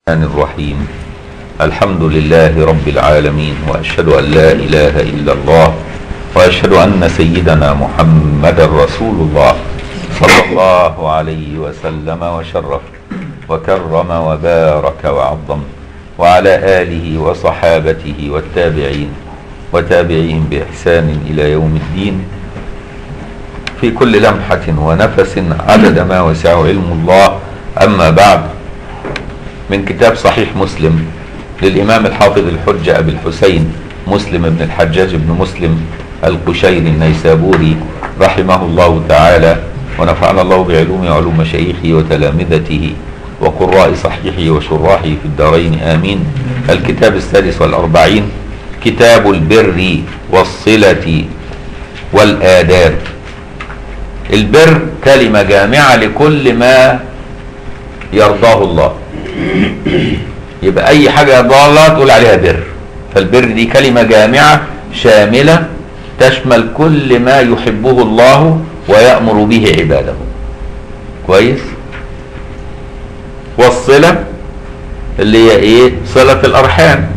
الرحمن الرحيم الحمد لله رب العالمين واشهد ان لا اله الا الله واشهد ان سيدنا محمدا رسول الله صلى الله عليه وسلم وشرف وكرم وبارك وعظم وعلى اله وصحابته والتابعين وتابعين باحسان الى يوم الدين في كل لمحه ونفس عدد ما وسعه علم الله اما بعد من كتاب صحيح مسلم للإمام الحافظ الحجة أبي الحسين مسلم بن الحجاج بن مسلم القشيري النيسابوري رحمه الله تعالى ونفعنا الله بعلوم وعلوم مشايخه وتلامذته وقراء صحيحه وشراحه في الدارين آمين الكتاب السادس والأربعين كتاب البر والصلة والآداب البر كلمة جامعة لكل ما يرضاه الله يبقى اي حاجه يرضاها الله تقول عليها بر فالبر دي كلمه جامعه شامله تشمل كل ما يحبه الله ويامر به عباده كويس والصله اللي هي ايه صله الارحام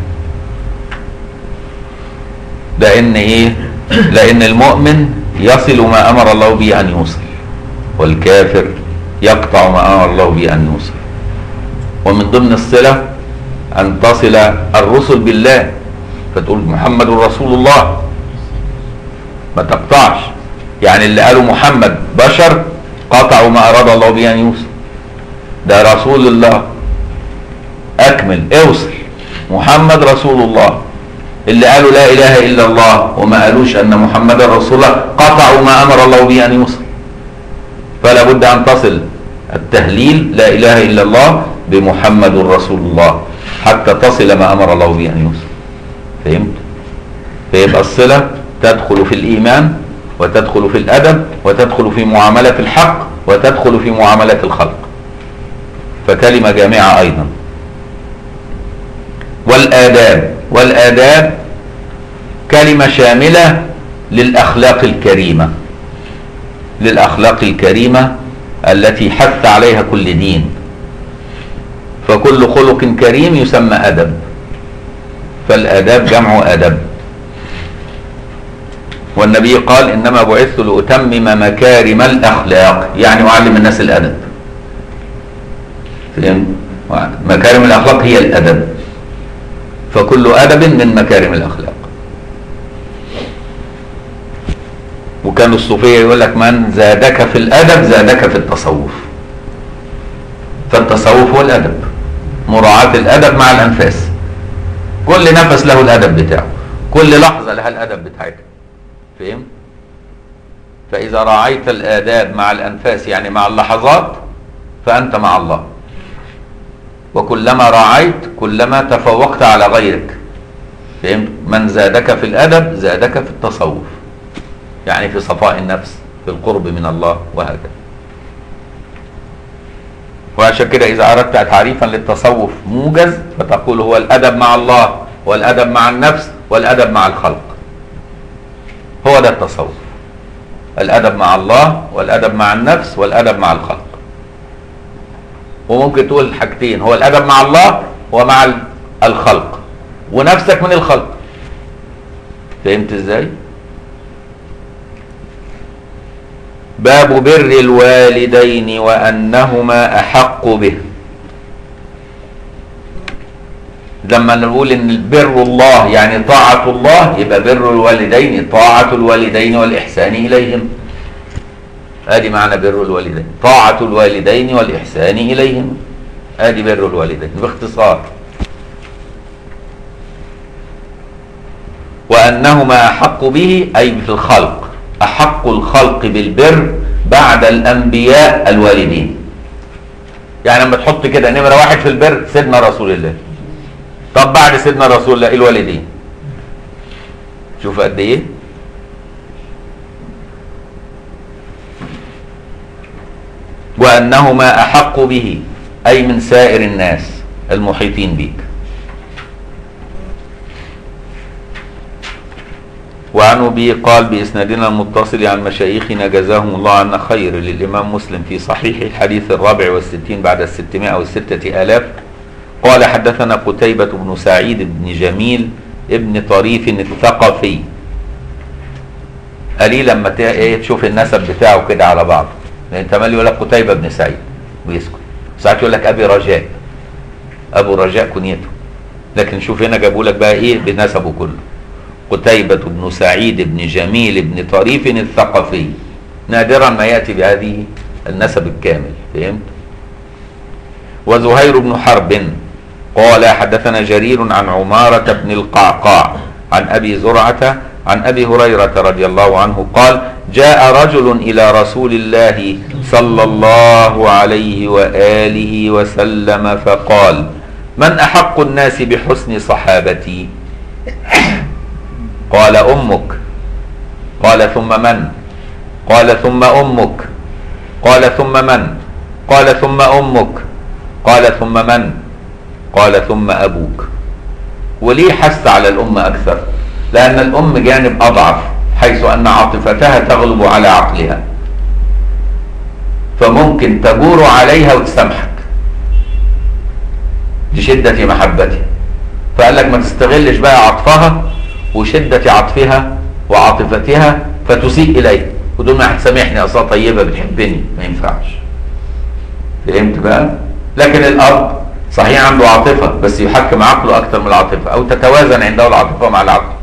لان ايه لان المؤمن يصل ما امر الله به ان يوصل والكافر يقطع ما امر الله به ان يوصل ومن ضمن الصلة أن تصل الرسل بالله فتقول محمد رسول الله ما تقطعش يعني اللي قالوا محمد بشر قطعوا ما أراد الله به أن يوصل ده رسول الله أكمل اوصل محمد رسول الله اللي قالوا لا إله إلا الله وما قالوش أن محمد رسول الله قطعوا ما أمر الله به أن يوصل فلا بد أن تصل التهليل لا إله إلا الله بمحمد رسول الله حتى تصل ما امر الله به ان يوصل فهمت فيبقى الصله تدخل في الايمان وتدخل في الادب وتدخل في معامله الحق وتدخل في معامله الخلق فكلمه جامعه ايضا والاداب والاداب كلمه شامله للاخلاق الكريمه للاخلاق الكريمه التي حث عليها كل دين فكل خلق كريم يسمى أدب فالآداب جمع أدب والنبي قال إنما بعثت لأتمم مكارم الأخلاق يعني أعلم الناس الأدب فهمت؟ مكارم الأخلاق هي الأدب فكل أدب من مكارم الأخلاق وكانوا الصوفية يقول لك من زادك في الأدب زادك في التصوف فالتصوف هو الأدب مراعاة الأدب مع الأنفاس كل نفس له الأدب بتاعه كل لحظة لها الأدب بتاعتها فهم؟ فإذا راعيت الآداب مع الأنفاس يعني مع اللحظات فأنت مع الله وكلما راعيت كلما تفوقت على غيرك فهمت؟ من زادك في الأدب زادك في التصوف يعني في صفاء النفس في القرب من الله وهكذا وعشان كده إذا أردت تعريفا للتصوف موجز فتقول هو الأدب مع الله والأدب مع النفس والأدب مع الخلق هو ده التصوف الأدب مع الله والأدب مع النفس والأدب مع الخلق وممكن تقول حاجتين هو الأدب مع الله ومع الخلق ونفسك من الخلق فهمت ازاي؟ باب بر الوالدين وانهما احق به لما نقول ان بر الله يعني طاعه الله يبقى بر الوالدين طاعه الوالدين والاحسان اليهم ادي معنى بر الوالدين طاعه الوالدين والاحسان اليهم ادي بر الوالدين باختصار وانهما احق به اي في الخلق أحق الخلق بالبر بعد الأنبياء الوالدين يعني لما تحط كده نمرة واحد في البر سيدنا رسول الله طب بعد سيدنا رسول الله الوالدين شوف قد ايه وأنهما أحق به أي من سائر الناس المحيطين بك وعن أبي قال بإسنادنا المتصل عن مشايخنا جزاهم الله عنا خير للإمام مسلم في صحيح الحديث الرابع والستين بعد الستمائة والستة آلاف قال حدثنا قتيبة بن سعيد بن جميل ابن طريف الثقفي قليل لما ت- ايه تشوف النسب بتاعه كده على بعض لان تملي يقول لك قتيبة بن سعيد ويسكت ساعات يقول لك ابي رجاء ابو رجاء كنيته لكن شوف هنا جابوا لك بقى ايه بنسبه كله قتيبة بن سعيد بن جميل بن طريف الثقفي نادرا ما يأتي بهذه النسب الكامل فهمت وزهير بن حرب قال حدثنا جرير عن عمارة بن القعقاع عن أبي زرعة عن أبي هريرة رضي الله عنه قال جاء رجل إلى رسول الله صلى الله عليه وآله وسلم فقال من أحق الناس بحسن صحابتي قال أمك قال ثم من قال ثم أمك قال ثم من قال ثم أمك قال ثم من قال ثم أبوك وليه حث على الأم أكثر لأن الأم جانب أضعف حيث أن عاطفتها تغلب على عقلها فممكن تجور عليها وتسامحك لشدة محبتها فقال لك ما تستغلش بقى عطفها وشدة عطفها وعاطفتها فتسيء إليها وتقول ما هتسامحني أصلا طيبة بتحبني ما ينفعش فهمت بقى لكن الأب صحيح عنده عاطفة بس يحكم عقله أكثر من العاطفة أو تتوازن عنده العاطفة مع العقل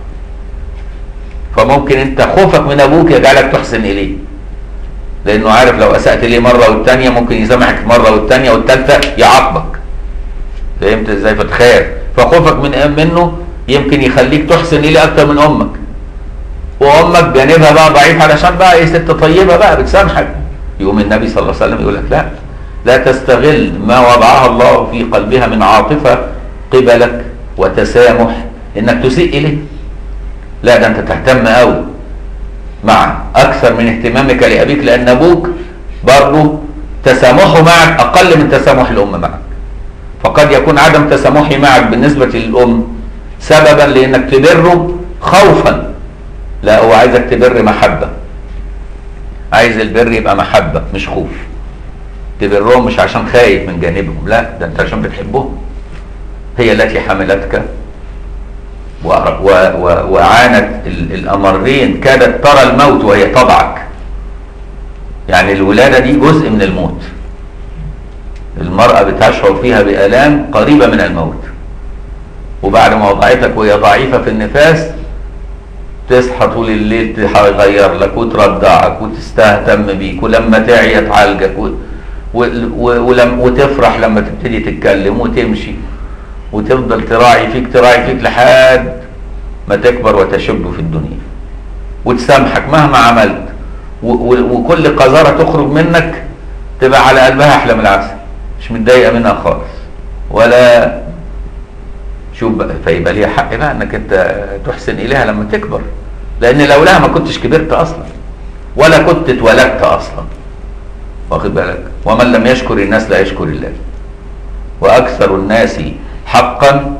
فممكن أنت خوفك من أبوك يجعلك تحسن إليه لأنه عارف لو أسأت إليه مرة والتانية ممكن يسامحك مرة والتانية والتالتة يعاقبك فهمت ازاي فتخاف فخوفك من منه يمكن يخليك تحسن اليه اكتر من امك وامك جانبها بقى ضعيف علشان بقى ايه ست طيبه بقى بتسامحك يقوم النبي صلى الله عليه وسلم يقول لك لا لا تستغل ما وضعها الله في قلبها من عاطفه قبلك وتسامح انك تسيء اليه لا ده انت تهتم قوي مع اكثر من اهتمامك لابيك لان ابوك برضه تسامحه معك اقل من تسامح الام معك فقد يكون عدم تسامحي معك بالنسبة للأم سببا لأنك تبره خوفا لا هو عايزك تبر محبة عايز البر يبقى محبة مش خوف تبرهم مش عشان خايف من جانبهم لا ده انت عشان بتحبهم هي التي حملتك و و و وعانت ال- الأمرين كادت ترى الموت وهي تضعك يعني الولادة دي جزء من الموت المرأة بتشعر فيها بآلام قريبة من الموت وبعد ما وضعتك وهي ضعيفة في النفاس تصحى طول الليل تغير لك وترضعك وتستهتم بيك ولما تعيا تعالجك و... و... و... ولم... وتفرح لما تبتدي تتكلم وتمشي وتفضل تراعي فيك تراعي فيك لحد ما تكبر وتشب في الدنيا وتسامحك مهما عملت و... و... وكل قذارة تخرج منك تبقى على قلبها أحلى من العسل مش متضايقه منها خالص ولا شوف بقى فيبقى ليها حق بقى انك انت تحسن اليها لما تكبر لان لولاها ما كنتش كبرت اصلا ولا كنت اتولدت اصلا واخد بالك ومن لم يشكر الناس لا يشكر الله واكثر الناس حقا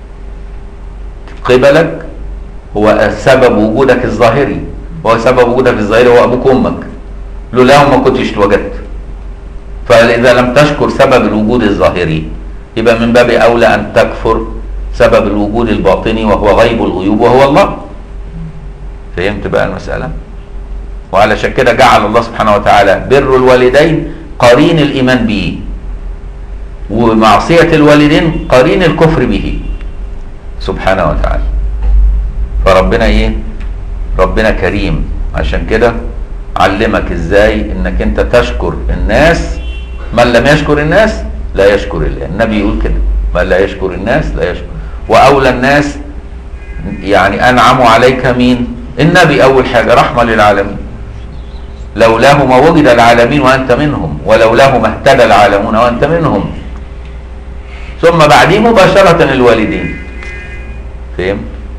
قبلك هو سبب وجودك الظاهري هو سبب وجودك الظاهري هو ابوك وامك لولاهم ما كنتش اتوجدت فإذا لم تشكر سبب الوجود الظاهري يبقى من باب أولى أن تكفر سبب الوجود الباطني وهو غيب الغيوب وهو الله فهمت بقى المسألة وعلشان كده جعل الله سبحانه وتعالى بر الوالدين قرين الإيمان به ومعصية الوالدين قرين الكفر به سبحانه وتعالى فربنا ايه ربنا كريم عشان كده علمك ازاي انك انت تشكر الناس من لم يشكر الناس لا يشكر الله النبي يقول كده من لا يشكر الناس لا يشكر واولى الناس يعني انعموا عليك مين النبي اول حاجه رحمه للعالمين لولاه ما وجد العالمين وانت منهم ولولاه ما اهتدى العالمون وانت منهم ثم بعديه مباشره الوالدين فهمت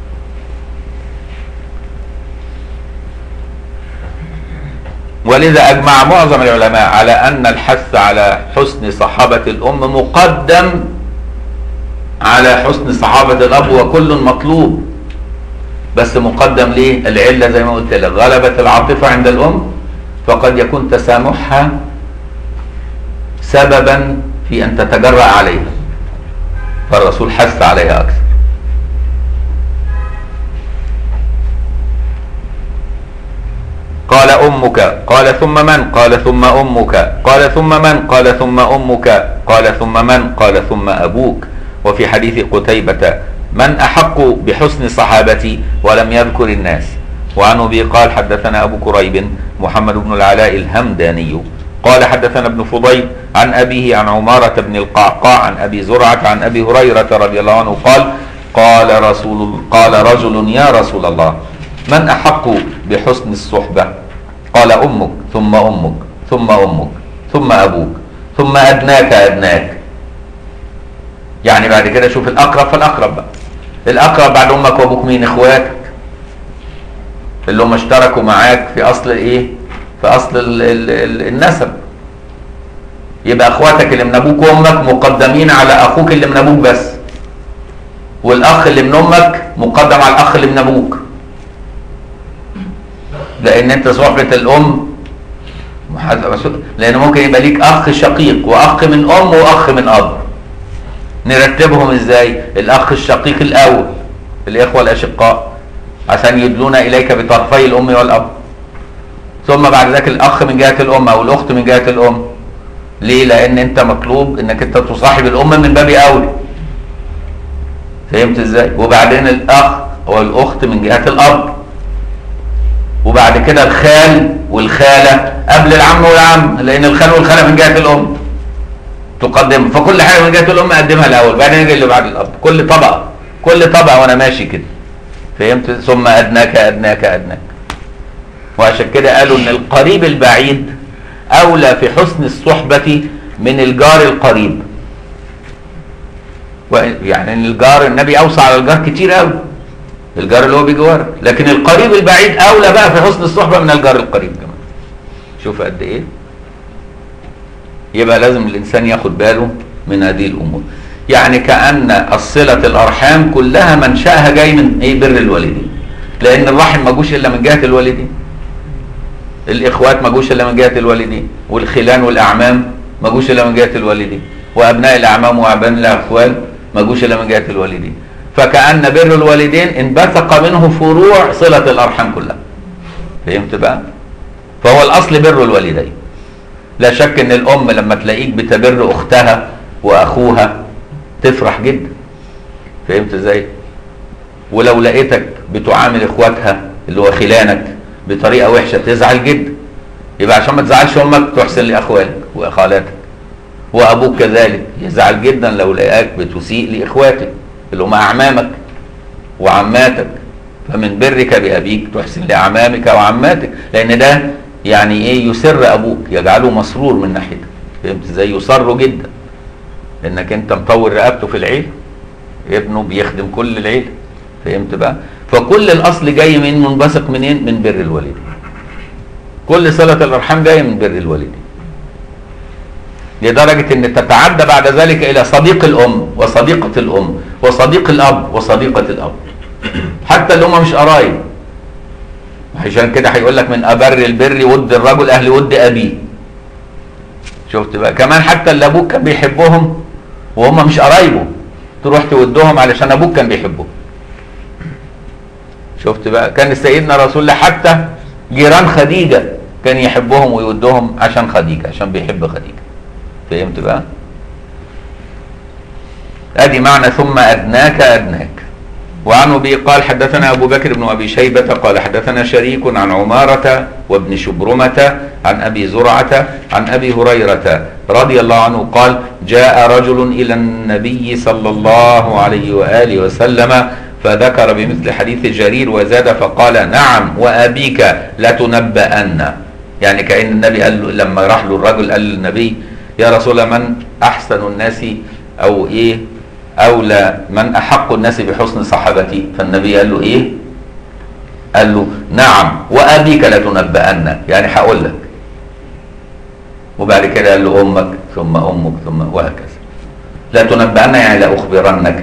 ولذا أجمع معظم العلماء على أن الحث على حسن صحابة الأم مقدم على حسن صحابة الأب وكل مطلوب بس مقدم ليه العلة زي ما قلت لك غلبت العاطفة عند الأم فقد يكون تسامحها سببا في أن تتجرأ عليها فالرسول حث عليها اكثر قال امك قال ثم من قال ثم امك قال ثم من قال ثم امك قال ثم من قال ثم ابوك وفي حديث قتيبة من احق بحسن صحابتي ولم يذكر الناس وعن ابي قال حدثنا ابو كريب محمد بن العلاء الهمداني قال حدثنا ابن فضيل عن ابيه عن عمارة بن القعقاع عن ابي زرعة عن ابي هريرة رضي الله عنه قال قال رسول قال رجل يا رسول الله من احق بحسن الصحبة قال امك ثم امك ثم امك ثم ابوك ثم ادناك ادناك يعني بعد كده شوف الاقرب فالاقرب بقى الاقرب بعد امك وابوك مين اخواتك اللي هم اشتركوا معاك في اصل ايه في اصل ال ال ال النسب يبقى اخواتك اللي من ابوك وامك مقدمين على اخوك اللي من ابوك بس والاخ اللي من امك مقدم على الاخ اللي من ابوك لان انت صحبة الام لان ممكن يبقى ليك اخ شقيق واخ من ام واخ من اب نرتبهم ازاي الاخ الشقيق الاول الاخوة الاشقاء عشان يدلون اليك بطرفي الام والاب ثم بعد ذلك الاخ من جهة الام او الاخت من جهة الام ليه لان انت مطلوب انك انت تصاحب الام من باب اولى فهمت ازاي وبعدين الاخ او الاخت من جهة الاب وبعد كده الخال والخالة قبل العم والعم لان الخال والخالة من جهة الام تقدم فكل حاجة من جهة الام اقدمها الاول بعدين يجي اللي بعد الاب كل طبقة كل طبقة وانا ماشي كده فهمت ثم ادناك ادناك ادناك وعشان كده قالوا ان القريب البعيد اولى في حسن الصحبة من الجار القريب يعني ان الجار النبي اوصى على الجار كتير قوي الجار اللي هو بجوارك لكن القريب البعيد اولى بقى في حسن الصحبة من الجار القريب كمان شوف قد ايه يبقى لازم الانسان ياخد باله من هذه الامور يعني كأن الصلة الارحام كلها منشأها جاي من ايه بر الوالدين لان الرحم ما جوش الا من جهة الوالدين الاخوات ما جوش الا من جهة الوالدين والخلان والاعمام ما جوش الا من جهة الوالدين وابناء الاعمام وابناء الاخوال ما جوش الا من جهة الوالدين فكأن بر الوالدين انبثق منه فروع صلة الأرحام كلها فهمت بقى فهو الأصل بر الوالدين لا شك ان الأم لما تلاقيك بتبر أختها وأخوها تفرح جدا فهمت ازاي ولو لقيتك بتعامل اخواتها اللي هو خلانك بطريقة وحشة تزعل جدا يبقى عشان ما تزعلش امك تحسن لاخوالك واخالاتك وابوك كذلك يزعل جدا لو لقاك بتسيء لاخواتك اللي هم اعمامك وعماتك فمن برك بابيك تحسن لاعمامك وعماتك لان ده يعني ايه يسر ابوك يجعله مسرور من ناحيتك فهمت ازاي يسر جدا انك انت مطور رقبته في العيله ابنه بيخدم كل العيله فهمت بقى فكل الاصل جاي من منبثق منين من بر الوالدين كل صله الارحام جايه من بر الوالدين لدرجة ان تتعدى بعد ذلك الى صديق الام وصديقة الام وصديق الاب وصديقة الاب حتى اللي هم مش قرايب عشان كده هيقول لك من ابر البر ود الرجل اهل ود ابيه شفت بقى كمان حتى اللي ابوك كان بيحبهم وهم مش قرايبه تروح تودهم علشان ابوك كان بيحبهم شفت بقى كان سيدنا رسول الله حتى جيران خديجة كان يحبهم ويودهم عشان خديجة عشان بيحب خديجة فهمت بقى ادي معنى ثم ادناك ادناك وعن ابي قال حدثنا ابو بكر بن ابي شيبه قال حدثنا شريك عن عماره وابن شبرمه عن ابي زرعه عن ابي هريره رضي الله عنه قال جاء رجل الى النبي صلى الله عليه واله وسلم فذكر بمثل حديث جرير وزاد فقال نعم وابيك لتنبأن يعني كأن النبي قال له لما راح له الرجل قال للنبي يا رسول الله من احسن الناس او ايه اولى من احق الناس بحسن صحابتي فالنبي قال له ايه قال له نعم وابيك لتنبأن يعني هقول لك وبعد كده قال له امك ثم امك ثم وهكذا لا تنبأن يعني لا اخبرنك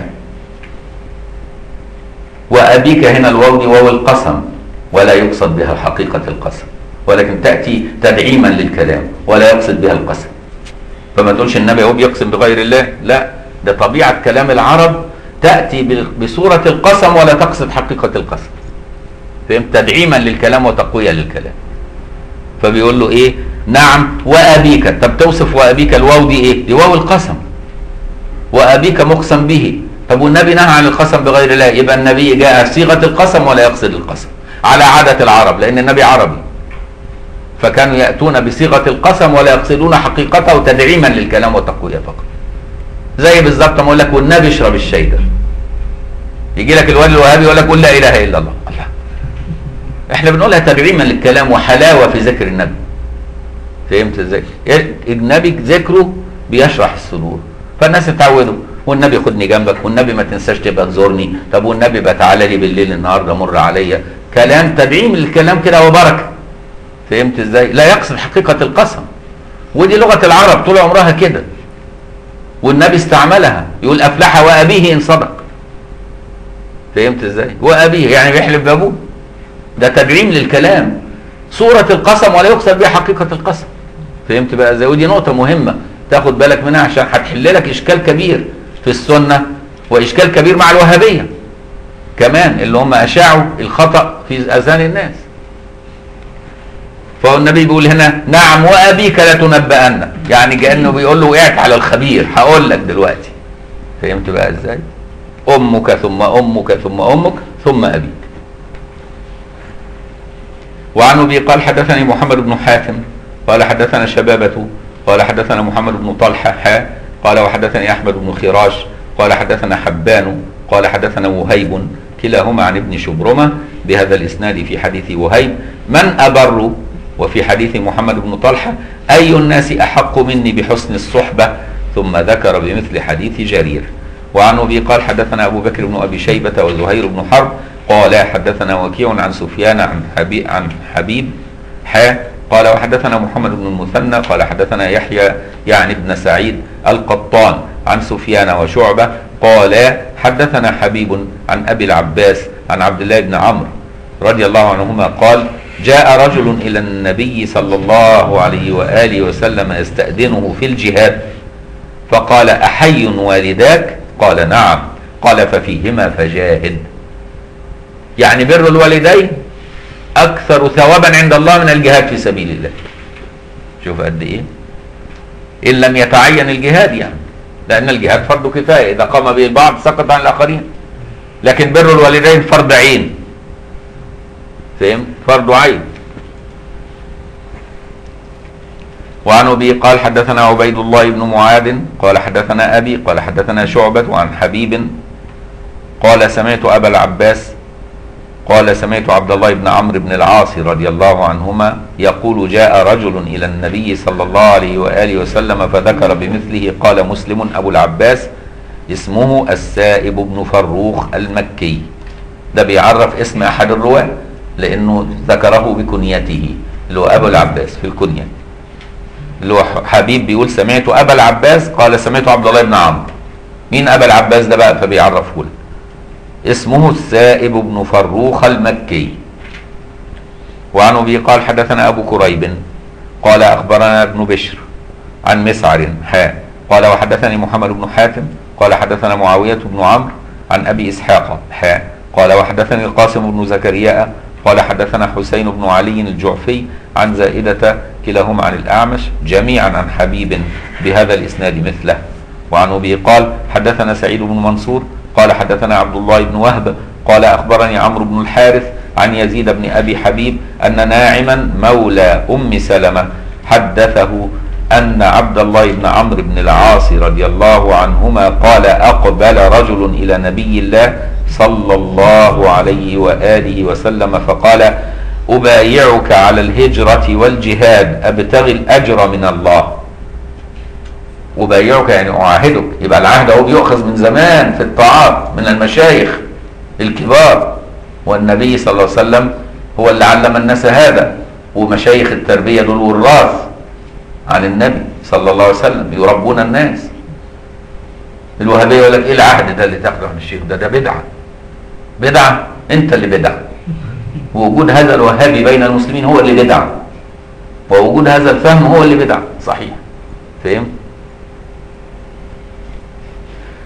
وابيك هنا الواو دي واو القسم ولا يقصد بها حقيقة القسم ولكن تأتي تدعيما للكلام ولا يقصد بها القسم فما تقولش النبي هو بيقسم بغير الله لا ده طبيعة كلام العرب تأتي بال- بصورة القسم ولا تقصد حقيقة القسم فهمت تدعيما للكلام وتقوية للكلام فبيقول له ايه نعم وابيك طب توصف وابيك الواو دي ايه دي واو القسم وابيك مقسم به طب والنبي نهى عن القسم بغير الله يبقى النبي جاء صيغه القسم ولا يقصد القسم على عاده العرب لان النبي عربي فكانوا ياتون بصيغه القسم ولا يقصدون حقيقته تدعيما للكلام والتقويه فقط زي بالظبط ما اقول لك والنبي اشرب الشاي ده يجي لك الوالي الوهابي يقول لك قل لا اله الا الله الله احنا بنقولها تدعيما للكلام وحلاوه في ذكر النبي فهمت ازاي النبي ذكره بيشرح الصدور فالناس اتعودوا والنبي خدني جنبك والنبي ما تنساش تبقى تزورني طب والنبي بقى تعالى لي بالليل النهارده مر عليا كلام تدعيم للكلام كده وبركه فهمت ازاي لا يقصد حقيقه القسم ودي لغه العرب طول عمرها كده والنبي استعملها يقول افلح وابيه ان صدق فهمت ازاي وابيه يعني بيحلف بابوه ده تدعيم للكلام صورة القسم ولا يقصد بها حقيقة القسم فهمت بقى ازاي ودي نقطة مهمة تاخد بالك منها عشان هتحل لك اشكال كبير في السنة واشكال كبير مع الوهابية كمان اللي هم اشاعوا الخطأ في اذهان الناس فهو النبي بيقول هنا نعم وابيك لتنبأن يعني كانه بيقول له وقعت على الخبير هقول لك دلوقتي فهمت بقى ازاي امك ثم امك ثم امك ثم ابيك وعن ابي قال حدثني محمد بن حاتم قال حدثنا شبابة قال حدثنا محمد بن طلحة حا قال وحدثني احمد بن خراش قال حدثنا حبان قال حدثنا وهيب كلاهما عن ابن شبرمة بهذا الاسناد في حديث وهيب من ابر وفي حديث محمد بن طلحة اي الناس احق مني بحسن الصحبة ثم ذكر بمثل حديث جرير وعن ابي قال حدثنا ابو بكر بن ابي شيبة وزهير بن حرب قال حدثنا وكيع عن سفيان عن حبيب عن حبيب حا قال وحدثنا محمد بن المثنى قال حدثنا يحيى يعني ابن سعيد القطان عن سفيان وشعبة قال حدثنا حبيب عن أبي العباس عن عبد الله بن عمرو رضي الله عنهما قال جاء رجل إلى النبي صلى الله عليه وآله وسلم يستأذنه في الجهاد فقال أحي والداك قال نعم قال ففيهما فجاهد يعني بر الوالدين اكثر ثوابا عند الله من الجهاد في سبيل الله شوف قد ايه ان لم يتعين الجهاد يعني لان الجهاد فرض كفايه اذا قام به البعض سقط عن الاخرين لكن بر الوالدين فرض عين فهم فرض عين وعن ابي قال حدثنا عبيد الله بن معاذ قال حدثنا ابي قال حدثنا شعبة عن حبيب قال سمعت ابا العباس قال سمعت عبد الله بن عمرو بن العاص رضي الله عنهما يقول جاء رجل الى النبي صلى الله عليه واله وسلم فذكر بمثله قال مسلم ابو العباس اسمه السائب بن فروخ المكي ده بيعرف اسم احد الرواه لانه ذكره بكنيته اللي هو ابو العباس في الكنيه اللي هو حبيب بيقول سمعت ابا العباس قال سمعت عبد الله بن عمرو مين ابا العباس ده بقى فبيعرفه لك اسمه السائب بن فروخ المكي وعن ابي قال حدثنا ابو كريب قال اخبرنا ابن بشر عن مسعر حاء قال وحدثني محمد بن حاتم قال حدثنا معاويه بن عمرو عن ابي اسحاق حاء قال وحدثني القاسم بن زكريا قال حدثنا حسين بن علي الجعفي عن زائدة كلاهما عن الأعمش جميعا عن حبيب بهذا الإسناد مثله وعن أبي قال حدثنا سعيد بن منصور قال حدثنا عبد الله بن وهب قال أخبرني عمرو بن الحارث عن يزيد بن أبي حبيب أن ناعما مولى أم سلمة حدثه أن عبد الله بن عمرو بن العاص رضي الله عنهما قال أقبل رجل إلى نبي الله صلى الله عليه وآله وسلم فقال أبايعك على الهجرة والجهاد أبتغي الأجر من الله أبايعك يعني أعاهدك يبقى العهد هو بيؤخذ من زمان في الطاعات من المشايخ الكبار والنبي صلى الله عليه وسلم هو اللي علم الناس هذا ومشايخ التربية دول وراث عن النبي صلى الله عليه وسلم يربون الناس الوهابية يقول لك ايه العهد ده اللي تاخده من الشيخ ده ده بدعة بدعة انت اللي بدعة ووجود هذا الوهابي بين المسلمين هو اللي بدعة ووجود هذا الفهم هو اللي بدعة صحيح فهمت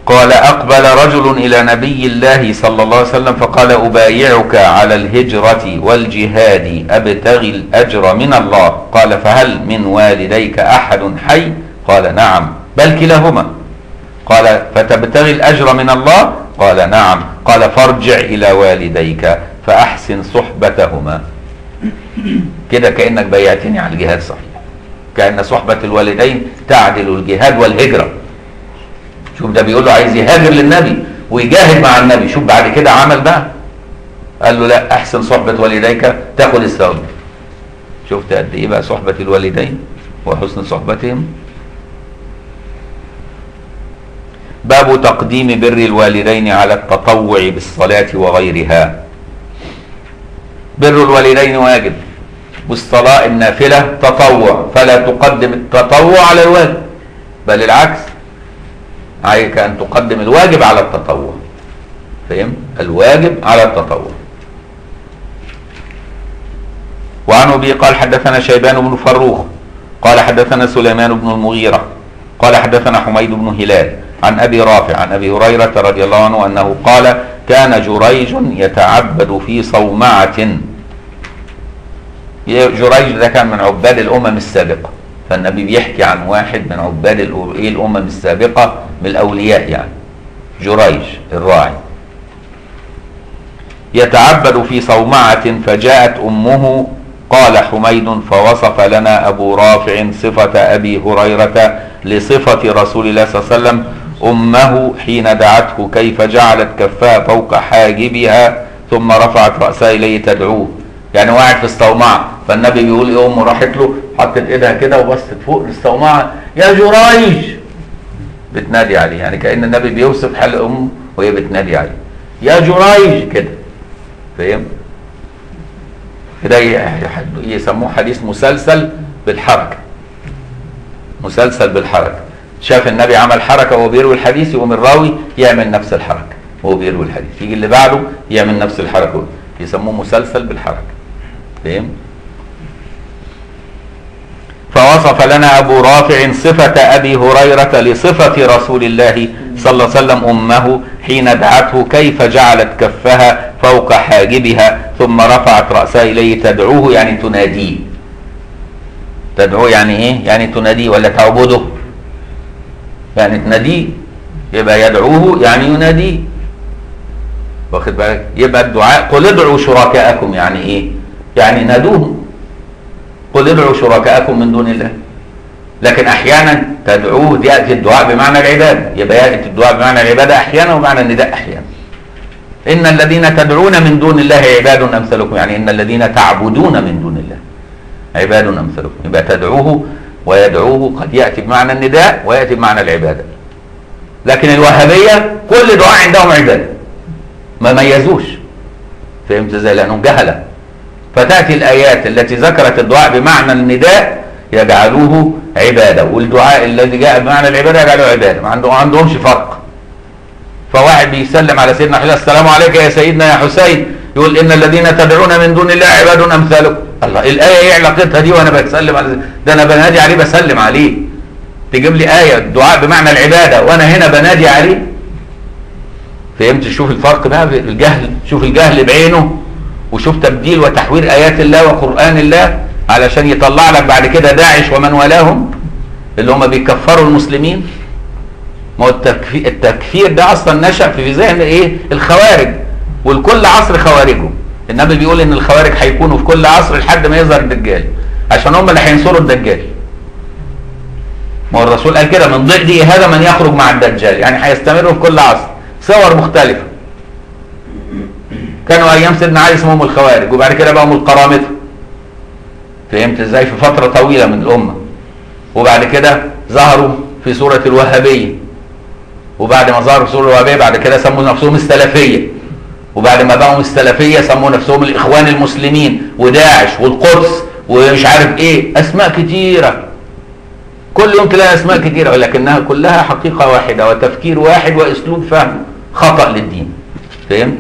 قال أقبل رجل إلى نبي الله صلى الله عليه وسلم فقال أبايعك على الهجرة والجهاد أبتغي الأجر من الله قال فهل من والديك أحد حي قال نعم بل كلاهما قال فتبتغي الأجر من الله قال نعم قال فارجع إلى والديك فأحسن صحبتهما كده كأنك بيعتني على الجهاد صحيح كأن صحبة الوالدين تعدل الجهاد والهجرة شوف ده بيقول له عايز يهاجر للنبي ويجاهد مع النبي شوف بعد كده عمل بقى قال له لا احسن صحبة والديك تاخد الثواب شفت قد ايه بقى صحبة الوالدين وحسن صحبتهم باب تقديم بر الوالدين على التطوع بالصلاة وغيرها بر الوالدين واجب والصلاة النافلة تطوع فلا تقدم التطوع على الواجب بل العكس عليك أن تقدم الواجب على التطوع فهم؟ الواجب على التطوع وعن أبي قال حدثنا شيبان بن فروخ قال حدثنا سليمان بن المغيرة قال حدثنا حميد بن هلال عن أبي رافع عن أبي هريرة رضي الله عنه أنه قال كان جريج يتعبد في صومعة جريج ده كان من عباد الأمم السابقة فالنبي بيحكي عن واحد من عباد ايه الامم السابقه من الاولياء يعني جريج الراعي يتعبد في صومعه فجاءت امه قال حميد فوصف لنا ابو رافع صفه ابي هريره لصفه رسول الله صلى الله عليه وسلم امه حين دعته كيف جعلت كفها فوق حاجبها ثم رفعت راسها اليه تدعوه يعني واحد في الصومعه فالنبي بيقول ايه امه راحت له حطت ايدها كده وبصت فوق للصومعه يا جريج بتنادي عليه يعني كان النبي بيوصف حال امه وهي بتنادي عليه يا جريج كده فاهم كده يسموه حديث مسلسل بالحركه مسلسل بالحركه شاف النبي عمل حركه وهو بيروي الحديث يقوم الراوي يعمل نفس الحركه وهو بيروي الحديث يجي اللي بعده يعمل نفس الحركه يسموه مسلسل بالحركه فاهم فوصف لنا أبو رافع صفة أبي هريرة لصفة رسول الله صلى الله عليه وسلم أمه حين دعته كيف جعلت كفها فوق حاجبها ثم رفعت رأسها إليه تدعوه يعني تناديه تدعوه يعني إيه؟ يعني تناديه ولا تعبده يعني تناديه يبقى يدعوه يعني يناديه واخد بالك يبقى الدعاء قل ادعوا شركاءكم يعني ايه يعني نادوهم قل ادعوا شركاءكم من دون الله لكن احيانا تدعوه ياتي الدعاء بمعنى العباده يبقى ياتي الدعاء بمعنى العباده احيانا ومعنى النداء احيانا ان الذين تدعون من دون الله عباد امثلكم يعني ان الذين تعبدون من دون الله عباد امثلكم يبقى تدعوه ويدعوه قد ياتي بمعنى النداء وياتي بمعنى العباده لكن الوهابيه كل دعاء عندهم عباده ما ميزوش فهمت ازاي لانهم جهله فتاتي الايات التي ذكرت الدعاء بمعنى النداء يجعلوه عباده والدعاء الذي جاء بمعنى العباده يجعلوه عباده ما عندهم عندهمش فرق فواحد بيسلم على سيدنا حسين السلام عليك يا سيدنا يا حسين يقول ان الذين تدعون من دون الله عباد امثالكم الله الايه ايه علاقتها دي وانا بتسلم على ده انا بنادي عليه بسلم عليه تجيب لي ايه الدعاء بمعنى العباده وانا هنا بنادي عليه فهمت شوف الفرق بقى الجهل شوف الجهل بعينه وشوف تبديل وتحوير ايات الله وقران الله علشان يطلع لك بعد كده داعش ومن والاهم اللي هم بيكفروا المسلمين ما هو التكفير, التكفير ده اصلا نشا في ذهن ايه الخوارج والكل عصر خوارجه النبي بيقول ان الخوارج هيكونوا في كل عصر لحد ما يظهر الدجال عشان هم اللي هينصروا الدجال ما هو الرسول قال كده من ضئ هذا من يخرج مع الدجال يعني هيستمروا في كل عصر صور مختلفة كانوا ايام سيدنا علي اسمهم الخوارج وبعد كده بقوا القرامطة فهمت ازاي في فترة طويلة من الامة وبعد كده ظهروا في سورة الوهابية وبعد ما ظهروا في سورة الوهابية بعد كده سموا نفسهم السلفية وبعد ما بقوا السلفية سموا نفسهم الاخوان المسلمين وداعش والقدس ومش عارف ايه اسماء كتيرة كل يوم تلاقي اسماء كتيرة ولكنها كلها حقيقة واحدة وتفكير واحد واسلوب فهم خطأ للدين فهمت؟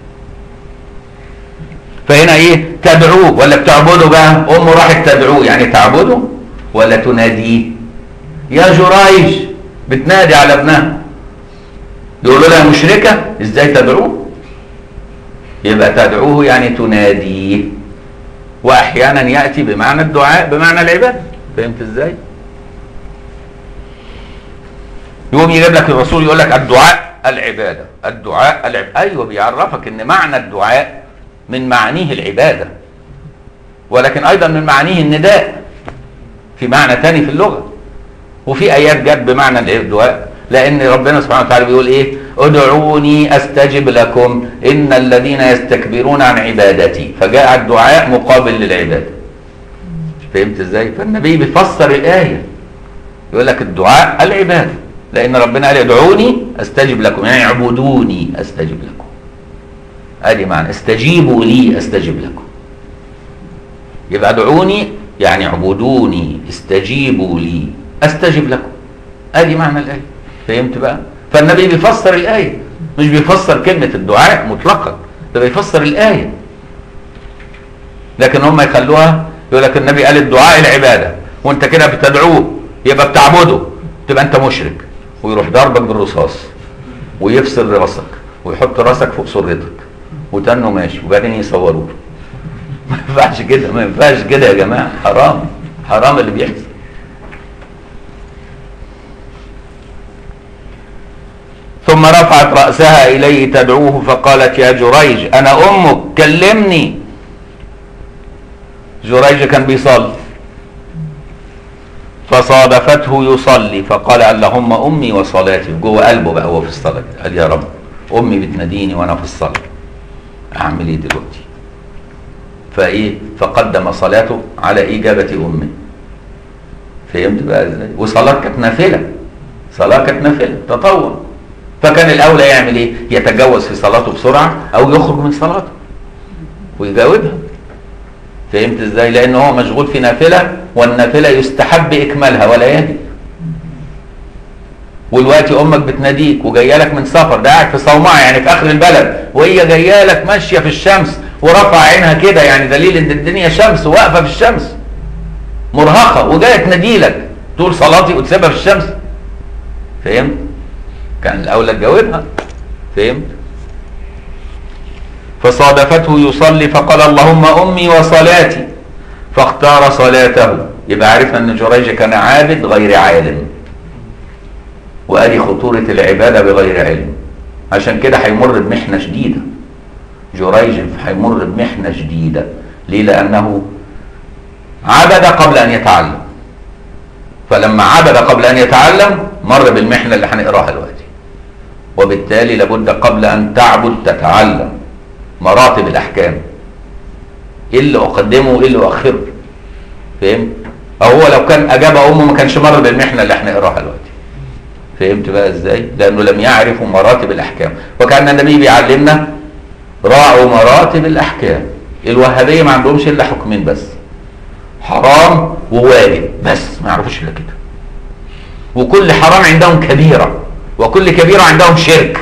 فهنا ايه تدعوه ولا بتعبده بقى امه راحت تدعوه يعني تعبده ولا تناديه يا جريج بتنادي على ابنها يقولوا لها مشركة ازاي تدعوه يبقى تدعوه يعني تناديه واحيانا ياتي بمعنى الدعاء بمعنى العباده فهمت ازاي يقوم يجيب لك الرسول يقول لك الدعاء العباده الدعاء العب... ايوه بيعرفك ان معنى الدعاء من معانيه العباده ولكن ايضا من معانيه النداء في معنى تاني في اللغه وفي ايات جت بمعنى الدعاء لان ربنا سبحانه وتعالى بيقول ايه ادعوني استجب لكم ان الذين يستكبرون عن عبادتي فجاء الدعاء مقابل للعباده فهمت ازاي فالنبي بيفسر الايه يقول لك الدعاء العباده لان ربنا قال ادعوني استجب لكم يعني اعبدوني استجب لكم ادي معنى استجيبوا لي استجب لكم يبقى ادعوني يعني اعبدوني استجيبوا لي استجب لكم ادي معنى الايه فهمت بقى فالنبي بيفسر الايه مش بيفسر كلمه الدعاء مطلقا ده بيفسر الايه لكن هم يخلوها يقول لك النبي قال الدعاء العباده وانت كده بتدعوه يبقى بتعبده تبقى انت مشرك ويروح ضربك بالرصاص ويفصل راسك ويحط راسك فوق سرتك وتنه ماشي وبعدين يصوروه ما ينفعش كده ما ينفعش كده يا جماعه حرام حرام اللي بيحصل ثم رفعت رأسها إليه تدعوه فقالت يا جريج أنا أمك كلمني جريج كان بيصلي فصادفته يصلي فقال اللهم أمي وصلاتي جوه قلبه بقى هو في الصلاة قال يا رب أمي بتناديني وأنا في الصلاة أعمل إيه دلوقتي فإيه فقدم صلاته على إجابة أمه فهمت بقى إزاي وصلاة كانت نافلة صلاة كانت نافلة تطوع فكان الاولى يعمل ايه يتجوز في صلاته بسرعه او يخرج من صلاته ويجاوبها فهمت ازاي لان هو مشغول في نافله والنافله يستحب اكمالها ولا يجب والوقت امك بتناديك وجايه لك من سفر ده قاعد في صومعه يعني في اخر البلد وهي جايه لك ماشيه في الشمس ورفع عينها كده يعني دليل ان الدنيا شمس واقفه في الشمس مرهقه وجايه تنادي لك تقول صلاتي وتسيبها في الشمس فهمت كان الاولى تجاوبها فهمت فصادفته يصلي فقال اللهم امي وصلاتي فاختار صلاته يبقى عرفنا ان جريج كان عابد غير عالم وادي خطوره العباده بغير علم عشان كده هيمر بمحنه شديده جريج هيمر بمحنه شديده ليه لانه عبد قبل ان يتعلم فلما عبد قبل ان يتعلم مر بالمحنه اللي هنقراها دلوقتي وبالتالي لابد قبل ان تعبد تتعلم مراتب الاحكام ايه اللي اقدمه وايه اللي اؤخره فهمت او هو لو كان اجاب امه ما كانش مر بالمحنه اللي احنا نقراها دلوقتي فهمت بقى ازاي لانه لم يعرف مراتب الاحكام وكان النبي بيعلمنا راعوا مراتب الاحكام الوهابيه ما عندهمش الا حكمين بس حرام وواجب بس ما يعرفوش الا كده وكل حرام عندهم كبيره وكل كبيره عندهم شرك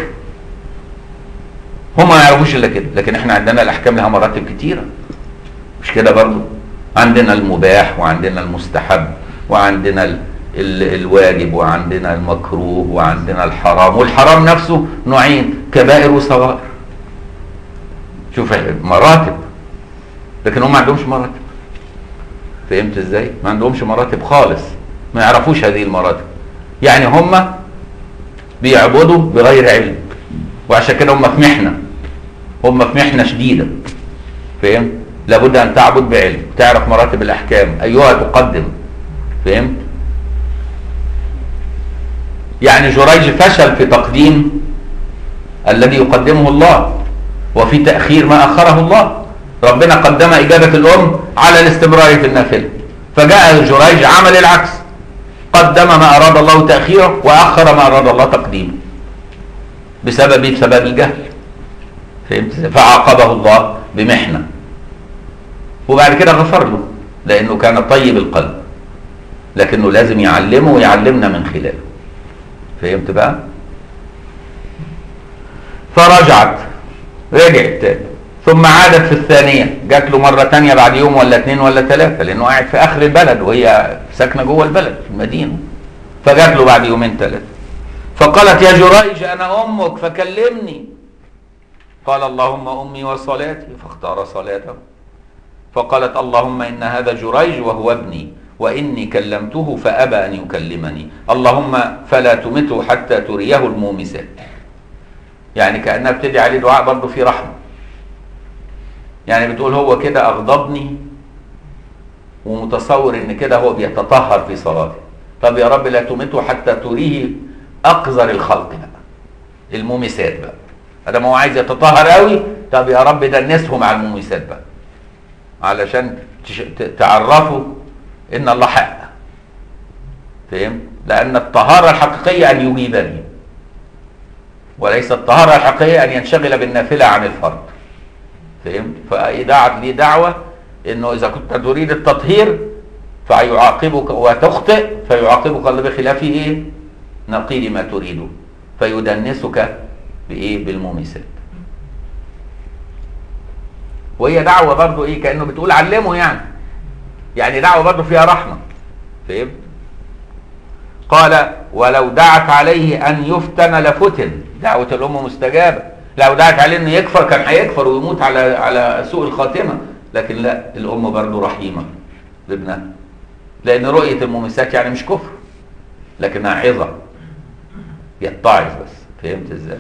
هم ما يعرفوش الا كده لكن احنا عندنا الاحكام لها مراتب كتيره مش كده برضو عندنا المباح وعندنا المستحب وعندنا ال ال الواجب وعندنا المكروه وعندنا الحرام والحرام نفسه نوعين كبائر وصغائر شوف مراتب لكن هم ما عندهمش مراتب فهمت ازاي ما عندهمش مراتب خالص ما يعرفوش هذه المراتب يعني هم بيعبدوا بغير علم وعشان كده هم في محنه هم في محنه شديده فهمت لابد ان تعبد بعلم تعرف مراتب الاحكام ايها تقدم فهمت يعني جريج فشل في تقديم الذي يقدمه الله وفي تاخير ما اخره الله ربنا قدم اجابه الام على الاستمرار في النافله فجاء جريج عمل العكس قدم ما اراد الله تاخيره واخر ما اراد الله تقديمه بسبب بسبب الجهل فهمت فعاقبه الله بمحنه وبعد كده غفر له لانه كان طيب القلب لكنه لازم يعلمه ويعلمنا من خلاله فهمت بقى فرجعت رجعت تاني ثم عادت في الثانية جات له مرة تانية بعد يوم ولا اتنين ولا ثلاثة لأنه قاعد في آخر البلد وهي ساكنة جوه البلد في المدينة فجات له بعد يومين ثلاثة فقالت يا جريج أنا أمك فكلمني قال اللهم أمي وصلاتي فاختار صلاته فقالت اللهم إن هذا جريج وهو ابني وإني كلمته فأبى أن يكلمني اللهم فلا تمته حتى تريه المومسات يعني كأنها بتدعي عليه دعاء برضه في رحمة يعني بتقول هو كده أغضبني ومتصور إن كده هو بيتطهر في صلاته طب يا رب لا تمته حتى تريه أقذر الخلق بقى المومسات بقى هذا ما هو عايز يتطهر قوي طب يا رب دنسه مع المومسات بقى علشان تعرفوا ان الله حق فهم لان الطهاره الحقيقيه ان يجيبني وليس الطهاره الحقيقيه ان ينشغل بالنافله عن الفرض فهم فدعت لي دعوه انه اذا كنت تريد التطهير فيعاقبك وتخطئ فيعاقبك الله بخلاف ايه نقيض ما تريده فيدنسك بايه بالمومسات وهي دعوه برضه ايه كانه بتقول علمه يعني يعني دعوه برضه فيها رحمه فهمت قال ولو دعت عليه ان يفتن لفتن دعوه الام مستجابه لو دعت عليه انه يكفر كان هيكفر ويموت على على سوء الخاتمه لكن لا الام برضه رحيمه بابنها لان رؤيه المومسات يعني مش كفر لكنها عظه يتعظ بس فهمت ازاي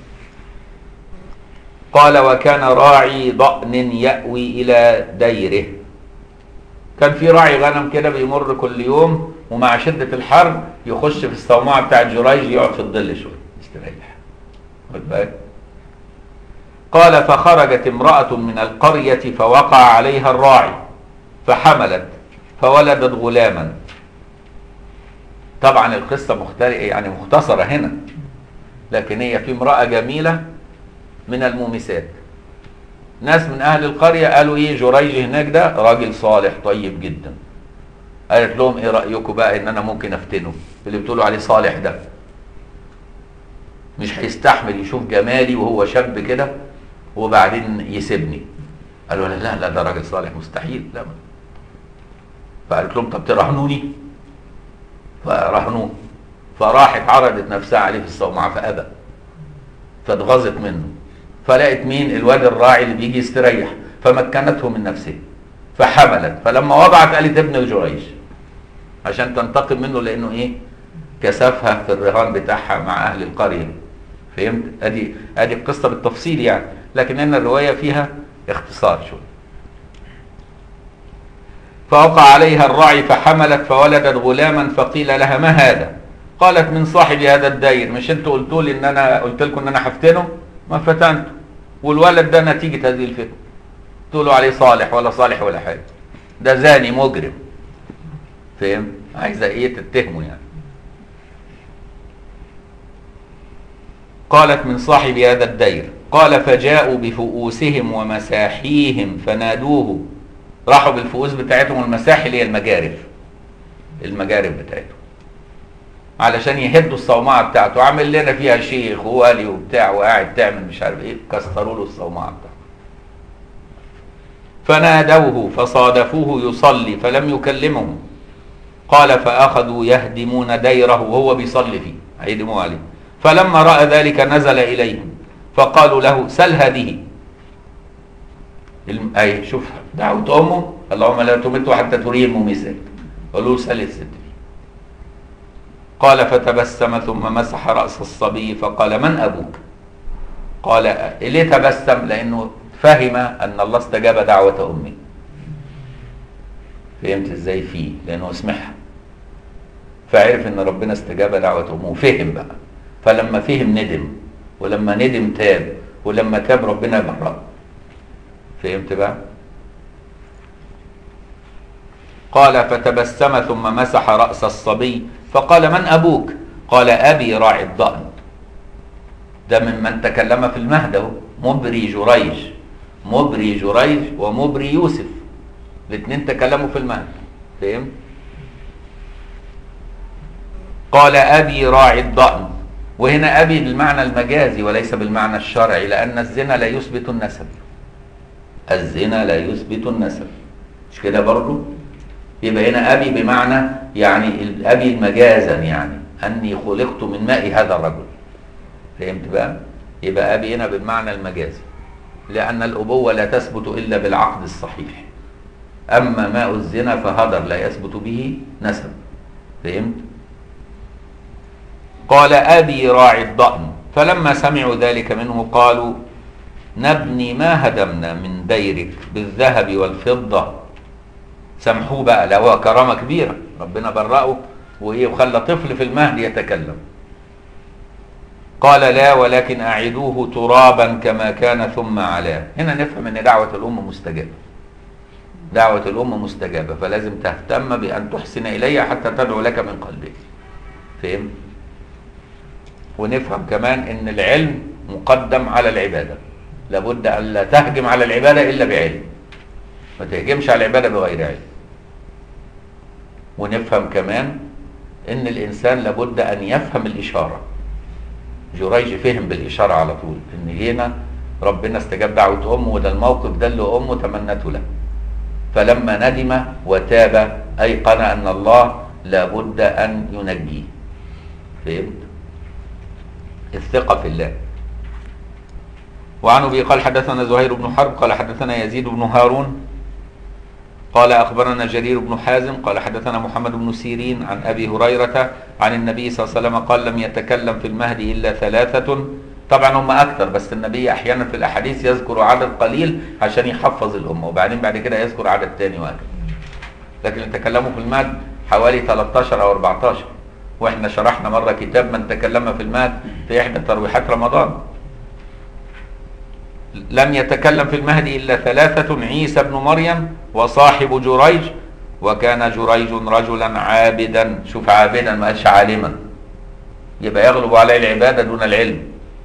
قال وكان راعي ضأن يأوي إلى ديره كان في راعي غنم كده بيمر كل يوم ومع شدة الحر يخش في الصومعة بتاع جريج يقعد في الظل شوية يستريح خد بالك قال فخرجت امرأة من القرية فوقع عليها الراعي فحملت فولدت غلاما طبعا القصة مختلفة يعني مختصرة هنا لكن هي في امرأة جميلة من المومسات ناس من اهل القريه قالوا ايه جريج هناك ده راجل صالح طيب جدا قالت لهم ايه رايكم بقى ان انا ممكن افتنه اللي بتقولوا عليه صالح ده مش هيستحمل يشوف جمالي وهو شاب كده وبعدين يسيبني قالوا لا لا ده راجل صالح مستحيل لا فقالت لهم طب ترهنوني فرهنوه فراحت عرضت نفسها عليه في الصومعه فابى فاتغاظت منه فلقت مين الواد الراعي اللي بيجي يستريح فمكنته من نفسه فحملت فلما وضعت قالت ابن جريج عشان تنتقم منه لانه ايه كسفها في الرهان بتاعها مع اهل القريه فهمت ادي ادي القصه بالتفصيل يعني لكن ان الروايه فيها اختصار شويه فوقع عليها الراعي فحملت فولدت غلاما فقيل لها ما هذا قالت من صاحب هذا الدير مش انتوا قلتوا لي ان انا قلت لكم ان انا هفتنه ما فتنته والولد ده نتيجة هذه الفتنة تقولوا عليه صالح ولا صالح ولا حاجة ده زاني مجرم فهم عايزة ايه تتهمه يعني قالت من صاحب هذا الدير قال فجاءوا بفؤوسهم ومساحيهم فنادوه راحوا بالفؤوس بتاعتهم والمساحي اللي هي المجارف المجارف بتاعتهم علشان يهدوا الصومعه بتاعته عامل لنا فيها شيخ وولي وبتاع وقاعد تعمل مش عارف ايه كسروا له الصومعه بتاعته فنادوه فصادفوه يصلي فلم يكلمهم قال فاخذوا يهدمون ديره وهو بيصلي فيه هيهدموه عليه فلما راى ذلك نزل اليهم فقالوا له سل هذه اي شوف دعوه امه اللهم لا تمته حتى تريه المميزات قالوا له سل الست قال فتبسم ثم مسح رأس الصبي فقال من أبوك قال ليه تبسم لأنه فهم أن الله استجاب دعوة أمي فهمت ازاي فيه لأنه سمعها فعرف أن ربنا استجاب دعوة أمه وفهم بقى فلما فهم ندم ولما ندم تاب ولما تاب ربنا برأ فهمت بقى قال فتبسم ثم مسح رأس الصبي فقال من أبوك قال أبي راعي الضأن ده ممن تكلم في المهد اهو مبري جريج مبري جريج ومبري يوسف الاثنين تكلموا في المهد فهم قال أبي راعي الضأن وهنا أبي بالمعنى المجازي وليس بالمعنى الشرعي لأن الزنا لا يثبت النسب الزنا لا يثبت النسب مش كده برضه يبقى هنا ابي بمعنى يعني الابي مجازا يعني اني خلقت من ماء هذا الرجل فهمت بقى يبقى ابي هنا بالمعنى المجازي لان الابوه لا تثبت الا بالعقد الصحيح اما ماء الزنا فهدر لا يثبت به نسب فهمت قال ابي راعي الضأن فلما سمعوا ذلك منه قالوا نبني ما هدمنا من ديرك بالذهب والفضة سامحوه بقى لو هو كرامة كبيرة ربنا برأه وإيه وخلى طفل في المهد يتكلم قال لا ولكن أعدوه ترابا كما كان ثم علاه هنا نفهم أن دعوة الأم مستجابة دعوة الأم مستجابة فلازم تهتم بأن تحسن إليها حتى تدعو لك من قلبك فهمت؟ ونفهم كمان ان العلم مقدم على العبادة لابد ان لا تهجم على العبادة الا بعلم ما تهجمش على العبادة بغير علم ونفهم كمان ان الانسان لابد ان يفهم الاشارة جريج فهم بالاشارة على طول ان هنا ربنا استجاب دعوة امه وده الموقف ده اللي امه تمنته له فلما ندم وتاب ايقن ان الله لابد ان ينجيه فهمت الثقة في الله وعن ابي قال حدثنا زهير بن حرب قال حدثنا يزيد بن هارون قال اخبرنا جرير بن حازم قال حدثنا محمد بن سيرين عن ابي هريره عن النبي صلى الله عليه وسلم قال لم يتكلم في المهد الا ثلاثه طبعا هم اكثر بس النبي احيانا في الاحاديث يذكر عدد قليل عشان يحفظ الامه وبعدين بعد كده يذكر عدد ثاني وهكذا لكن اللي تكلموا في المهد حوالي 13 او 14 واحنا شرحنا مره كتاب من تكلم في المهد في احدى ترويحات رمضان لم يتكلم في المهد الا ثلاثه عيسى بن مريم وصاحب جريج وكان جريج رجلا عابدا شوف عابدا ما قالش عالما يبقى يغلب عليه العباده دون العلم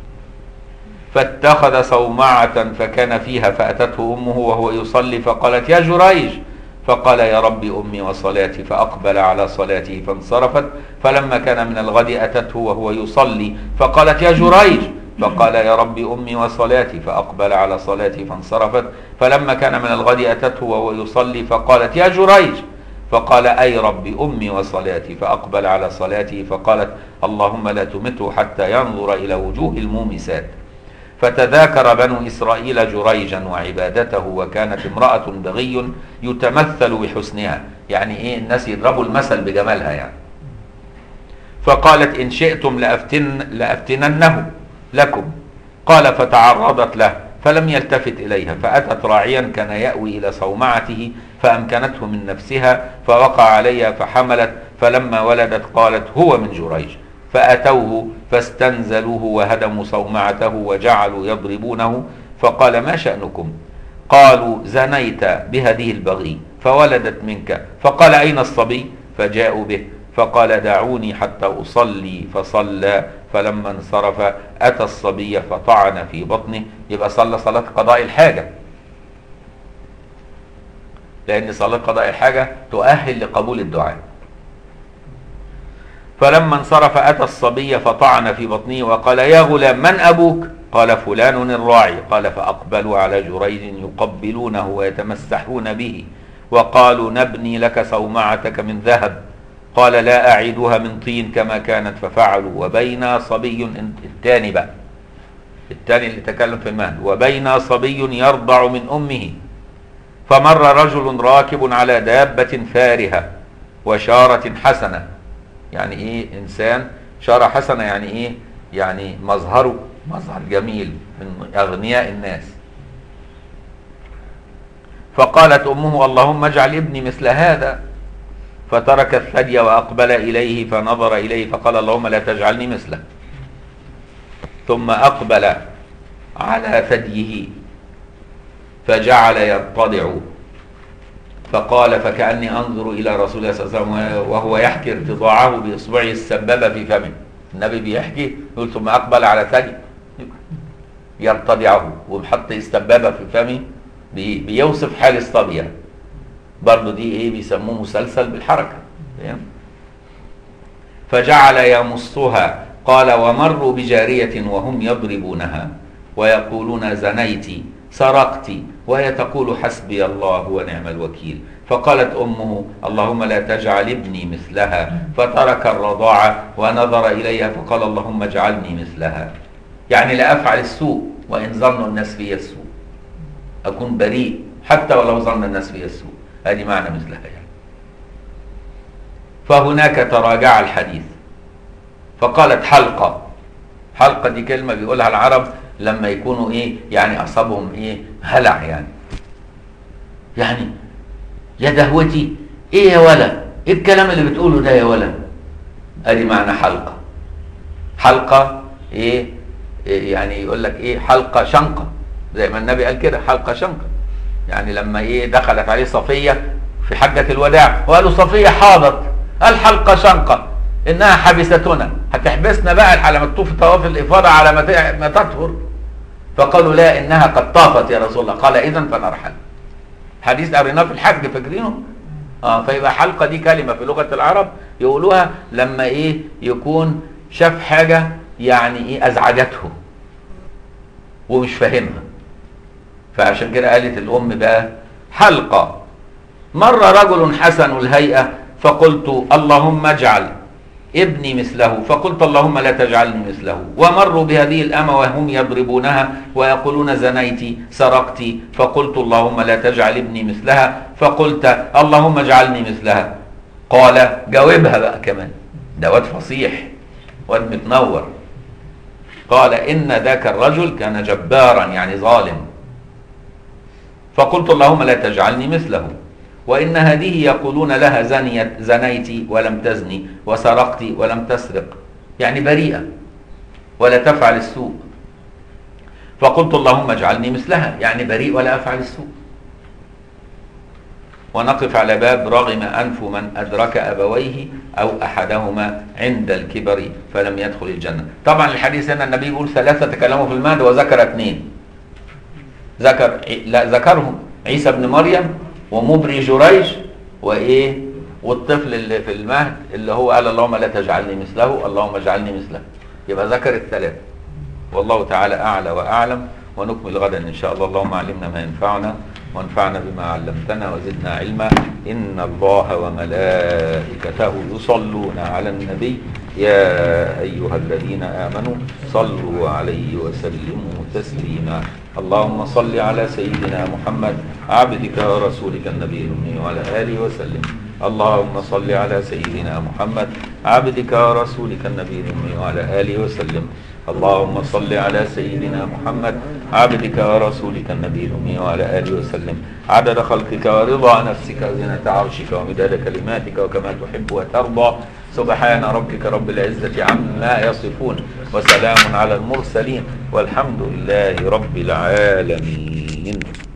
فاتخذ صومعه فكان فيها فاتته امه وهو يصلي فقالت يا جريج فقال يا رب أمي وصلاتي فأقبل على صلاته فانصرفت فلما كان من الغد أتته وهو يصلي فقالت يا جريج فقال يا رب أمي وصلاتي فأقبل على صلاتي فانصرفت فلما كان من الغد أتته وهو يصلي فقالت يا جريج فقال أي رب أمي وصلاتي فأقبل على صلاته فقالت اللهم لا تمته حتى ينظر إلى وجوه المومسات فتذاكر بنو إسرائيل جريجا وعبادته وكانت امرأة بغي يتمثل بحسنها يعني إيه الناس يضربوا المثل بجمالها يعني فقالت إن شئتم لأفتن لأفتننه لكم قال فتعرضت له فلم يلتفت إليها فأتت راعيا كان يأوي إلى صومعته فأمكنته من نفسها فوقع عليها فحملت فلما ولدت قالت هو من جريج فأتوه فاستنزلوه وهدموا صومعته وجعلوا يضربونه فقال ما شأنكم قالوا زنيت بهذه البغي فولدت منك فقال أين الصبي فجاءوا به فقال دعوني حتى أصلي فصلى فلما انصرف أتى الصبي فطعن في بطنه يبقى صلى صلاة قضاء الحاجة لأن صلاة قضاء الحاجة تؤهل لقبول الدعاء فلما انصرف أتى الصبي فطعن في بطنه وقال يا غلام من أبوك قال فلان الراعي قال فأقبلوا على جريج يقبلونه ويتمسحون به وقالوا نبني لك صومعتك من ذهب قال لا أعيدها من طين كما كانت ففعلوا وبين صبي الثاني بقى الثاني اللي تكلم في المهد وبين صبي يرضع من أمه فمر رجل راكب على دابة فارهة وشارة حسنة يعني ايه انسان شارة حسنة يعني ايه يعني مظهره مظهر جميل من اغنياء الناس فقالت امه اللهم اجعل ابني مثل هذا فترك الثدي واقبل اليه فنظر اليه فقال اللهم لا تجعلني مثله ثم اقبل على ثديه فجعل يرتضع فقال فكأني أنظر إلى رسول الله صلى الله عليه وسلم وهو يحكي ارتضاعه بإصبعه السبابة في فمه النبي بيحكي يقول ثم أقبل على ثدي يرتضعه وبحط السبابة في فمه بي بيوصف حال الصبية برضه دي ايه بيسموه مسلسل بالحركة فجعل يمصها قال ومروا بجارية وهم يضربونها ويقولون زنيت سرقت وهي تقول حسبي الله ونعم الوكيل فقالت أمه اللهم لا تجعل ابني مثلها فترك الرضاعة ونظر إليها فقال اللهم اجعلني مثلها يعني لا أفعل السوء وإن ظن الناس في السوء أكون بريء حتى ولو ظن الناس في السوء هذه معنى مثلها يعني فهناك تراجع الحديث فقالت حلقة حلقة دي كلمة بيقولها العرب لما يكونوا ايه يعني اصابهم ايه هلع يعني يعني يا دهوتي ايه يا ولا ايه الكلام اللي بتقوله ده يا ولا ادي معنى حلقة حلقة ايه, إيه يعني يقول لك ايه حلقة شنقة زي ما النبي قال كده حلقة شنقة يعني لما ايه دخلت عليه صفية في حجة الوداع وقالوا صفية حاضت الحلقة شنقة انها حبستنا هتحبسنا بقى على ما تطوف طواف الافاضه على ما ما تطهر فقالوا لا انها قد طافت يا رسول الله قال اذا فنرحل حديث قريناه في الحج فاكرينه اه فيبقى حلقه دي كلمه في لغه العرب يقولوها لما ايه يكون شاف حاجه يعني ايه ازعجته ومش فاهمها فعشان كده قالت الام بقى حلقه مر رجل حسن الهيئه فقلت اللهم اجعل ابني مثله فقلت اللهم لا تجعلني مثله ومروا بهذه الأمة وهم يضربونها ويقولون زنيت سرقت فقلت اللهم لا تجعل ابني مثلها فقلت اللهم اجعلني مثلها قال جاوبها بقى كمان ده واد فصيح واد متنور قال إن ذاك الرجل كان جبارا يعني ظالم فقلت اللهم لا تجعلني مثله وإن هذه يقولون لها زنيت زنيت ولم تزني وسرقت ولم تسرق يعني بريئة ولا تفعل السوء فقلت اللهم اجعلني مثلها يعني بريء ولا أفعل السوء ونقف على باب رغم أنف من أدرك أبويه أو أحدهما عند الكبر فلم يدخل الجنة طبعا الحديث هنا النبي يقول ثلاثة تكلموا في المهد وذكر اثنين ذكر لا ذكرهم عيسى بن مريم ومبري جريج وايه والطفل اللي في المهد اللي هو قال اللهم لا تجعلني مثله اللهم اجعلني مثله يبقى ذكر الثلاث والله تعالى اعلى واعلم ونكمل غدا ان شاء الله اللهم علمنا ما ينفعنا وانفعنا بما علمتنا وزدنا علما ان الله وملائكته يصلون على النبي يا ايها الذين امنوا صلوا عليه وسلموا تسليما اللهم صل على سيدنا محمد عبدك ورسولك النبي الأمي وعلى آله وسلم اللهم صل على سيدنا محمد عبدك ورسولك النبي الأمي وعلى آله وسلم اللهم صل على سيدنا محمد عبدك ورسولك النبي الأمي وعلى آله وسلم عدد خلقك ورضا نفسك وزنة عرشك ومداد كلماتك وكما تحب وترضى سبحان ربك رب العزة عما يصفون وسلام على المرسلين والحمد لله رب العالمين